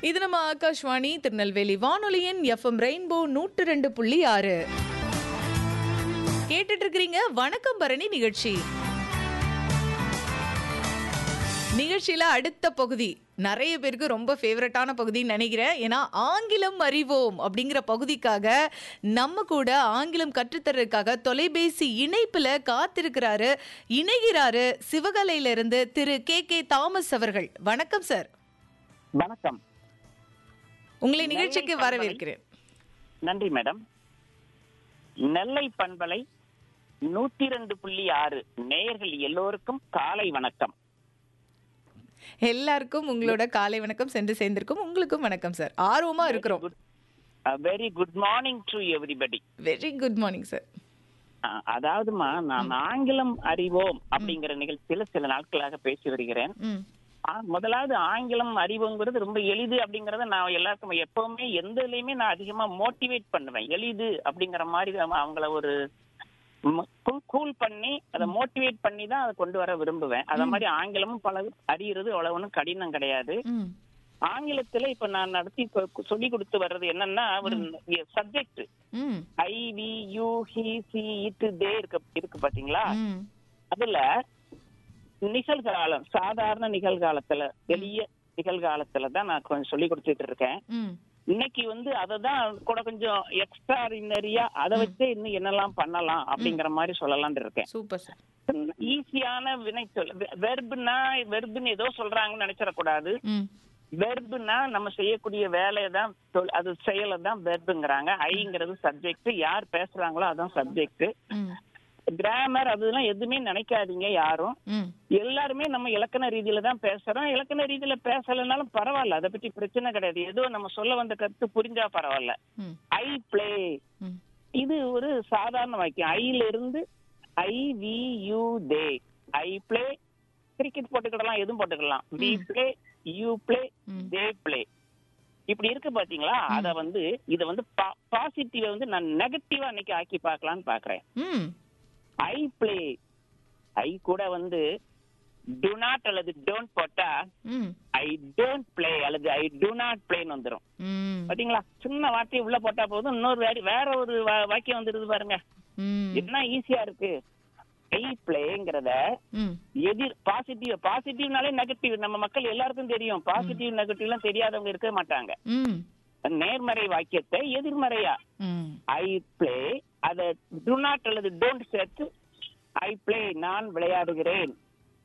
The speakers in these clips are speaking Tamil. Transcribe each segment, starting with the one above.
இது நம்ம ஆகாஷ்வாணி திருநெல்வேலி வானொலியின் எஃப்எம் ரெயின்போ நூற்று ரெண்டு புள்ளி ஆறு கேட்டுட்டு இருக்கிறீங்க வணக்கம் பரணி நிகழ்ச்சி நிகழ்ச்சியில அடுத்த பகுதி நிறைய பேருக்கு ரொம்ப ஃபேவரட்டான பகுதின்னு நினைக்கிறேன் ஏன்னா ஆங்கிலம் அறிவோம் அப்படிங்கிற பகுதிக்காக நம்ம கூட ஆங்கிலம் கற்றுத்தரதுக்காக தொலைபேசி இணைப்புல காத்திருக்கிறாரு இணைகிறாரு சிவகலையில இருந்து திரு கே கே தாமஸ் அவர்கள் வணக்கம் சார் வணக்கம் உங்களை நிகழ்ச்சிக்கு நெல்லை வரவேற்கிறேன் நன்றி மேடம் நெல்லை பண்பலை நூத்தி ரெண்டு புள்ளி ஆறு நேயர்கள் எல்லோருக்கும் காலை வணக்கம் எல்லாருக்கும் உங்களோட காலை வணக்கம் சென்று சேர்ந்திருக்கும் உங்களுக்கும் வணக்கம் சார் ஆர்வமா இருக்கிறோம் very good morning to everybody very good morning sir அதாவதுமா நான் ஆங்கிலம் அறிவோம் அப்படிங்கிற நிகழ்ச்சியில சில நாட்களாக பேசி வருகிறேன் ம் ஆ, முதலாவது ஆங்கிலம் அறிவுங்கிறது ரொம்ப எளிது அப்படிங்கறத நான் எல்லாருக்கும் எப்பவுமே எந்த இதுலயுமே நான் அதிகமா மோட்டிவேட் பண்ணுவேன் எளிது அப்படிங்கிற மாதிரி அவ- அவங்கள ஒரு கூல் பண்ணி அதை மோட்டிவேட் பண்ணி தான் அதை கொண்டு வர விரும்புவேன் அத மாதிரி ஆங்கிலமும் பல அறியறது அவ்வளவு ஒண்ணும் கடினம் கிடையாது ம் ஆங்கிலத்துல இப்ப நான் நடத்தி சொல்லி கொடுத்து வர்றது என்னன்னா ஒரு சப்ஜெக்ட் ம் I we you he she it they இருக்கு இருக்கு பாத்தீங்களா ம் அதுல நிகழ்காலம் சாதாரண நிகழ்காலத்துல எளிய நிகழ்காலத்துல தான் நான் கொஞ்சம் சொல்லி கொடுத்துட்டு இருக்கேன் ம் இன்னைக்கு வந்து அதை தான் கூட கொஞ்சம் எக்ஸ்ட்ராடினரியா அதை வச்சு இன்னும் என்னெல்லாம் பண்ணலாம் அப்படிங்கிற மாதிரி சொல்லலாம்னு இருக்கேன் சூப்பர் சார் ஈஸியான வினை சொல் வெர்புனா வெர்புன்னு ஏதோ சொல்றாங்கன்னு நினைச்சிடக்கூடாது ம் வெர்புனா நம்ம செய்யக்கூடிய வேலையை தான் சொல்- அது செயலை தான் வெர்புங்கிறாங்க ஐங்கிறது சப்ஜெக்ட் யார் பேசுறாங்களோ அதான் சப்ஜெக்ட் ம் கிராமர் அதெல்லாம் எதுவுமே நினைக்காதீங்க யாரும் ம் எல்லாருமே நம்ம இலக்கண ரீதியில தான் பேசுறோம் இலக்கண ரீதியில பேசலைனாலும் பரவாயில்ல அதை பத்தி பிரச்சனை கிடையாது ஏதோ நம்ம சொல்ல வந்த கருத்து புரிஞ்சா பரவாயில்ல ம் ஐ பிளே ம் இது ஒரு சாதாரண வாக்கியம் ஐல இருந்து I we you they I play cricket போட்டுக்கிடலாம் எதுவும் போட்டுக்கலாம் வி பிளே யூ பிளே ம். தே பிளே இப்படி இருக்கு பாத்தீங்களா அத வந்து இத வந்து பாசிட்டிவ வந்து நான் நெகட்டிவா இன்னைக்கு ஆக்கி பார்க்கலாம்னு பாக்குறேன் ம் ஐ பிளே ஐ கூட வந்து டு நாட் அல்லது டோன்ட் போட்டா ம் ஐ டோன்ட் பிளே அல்லது ஐ டு நாட் பிளேன்னு வந்துரும் ம் பாத்தீங்களா சின்ன வார்த்தையை உள்ள போட்டா போதும் இன்னொரு வேற- வேற ஒரு வா- வாக்கியம் வந்துருது பாருங்க ம் என்ன ஈஸியா இருக்கு ஐ பிளேங்கிறத ம் எதிர் பாசிட்டிவ் பாசிட்டிவ்னாலே நெகட்டிவ் நம்ம மக்கள் எல்லாருக்கும் தெரியும் பாசிட்டிவ் நெகட்டிவ் எல்லாம் தெரியாதவங்க இருக்க மாட்டாங்க ம் நேர்மறை வாக்கியத்தை எதிர்மறையா ம் ஐ பிளே அத டு நாட் அல்லது டோன்ட் சேர்த்து ஐ பிளே நான் விளையாடுகிறேன்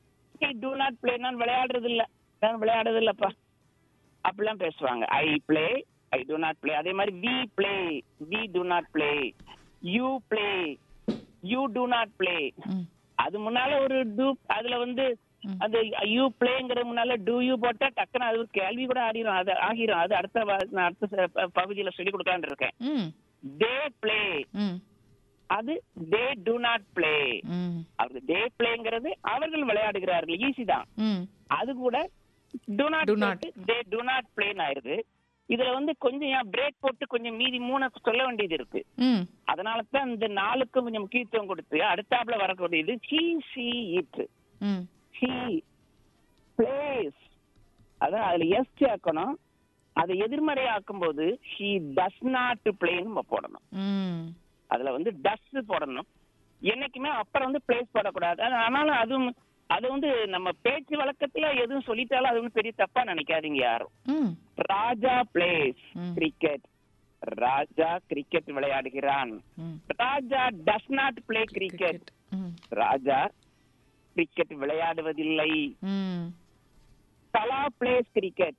டு நாட் பிளே நான் விளையாடுறது இல்ல நான் விளையாடுறது இல்லப்பா அப்படிலாம் பேசுவாங்க I play I do not play அதே மாதிரி we play we do not play you play you do not play ம் அது முன்னால ஒரு டூ அதுல வந்து அந்த யூ பிளேங்கிற முன்னால டூ யூ போட்டா டக்குன்னு அது ஒரு கேள்வி கூட ஆடிரும் அது ஆகிரும் அது அடுத்த வ- நான் அடுத்த ச- ப- பகுதியில சொல்லி கொடுக்கலான்னு இருக்கேன் ம் தே பிளே ம் அது தே டு நாட் பிளே ம் அவருக்கு தே பிளேங்கிறது அவர்கள் விளையாடுகிறார்கள் ஈஸி தான் ம் அது கூட do not Do not. They do not பிளேன்னு ஆயிருது இதுல வந்து கொஞ்சம் ஏன் பிரேக் போட்டு கொஞ்சம் மீதி மூணு சொல்ல வேண்டியது இருக்கு ம் அதனால தான் இந்த நாளுக்கு கொஞ்சம் முக்கியத்துவம் கொடுத்து அடுத்தாப்புல வரக்கூடியது ஹி சி இட் ம் ஹி பிளேஸ் அதான் அதுல எஸ் சேர்க்கணும் அதை எதிர்மறை ஆக்கும்போது ஹி டஸ் நாட் பிளேன்னு நம்ம போடணும் ம் அதுல வந்து டஸ் போடணும் என்னைக்குமே அப்புறம் வந்து பிளேஸ் போடக்கூடாது அது ஆனாலும் அதுவும் அது வந்து நம்ம பேச்சு வழக்கத்துல எதுவும் சொல்லிட்டாலும் அது ஒன்றும் பெரிய தப்பா நினைக்காதீங்க யாரும் ம் ராஜா பிளேஸ் ம். கிரிக்கெட் ராஜா கிரிக்கெட் விளையாடுகிறான் ம் Raja does not play cricket ம் ராஜா கிரிக்கெட் விளையாடுவதில்லை ம் தலா பிளேஸ் கிரிக்கெட்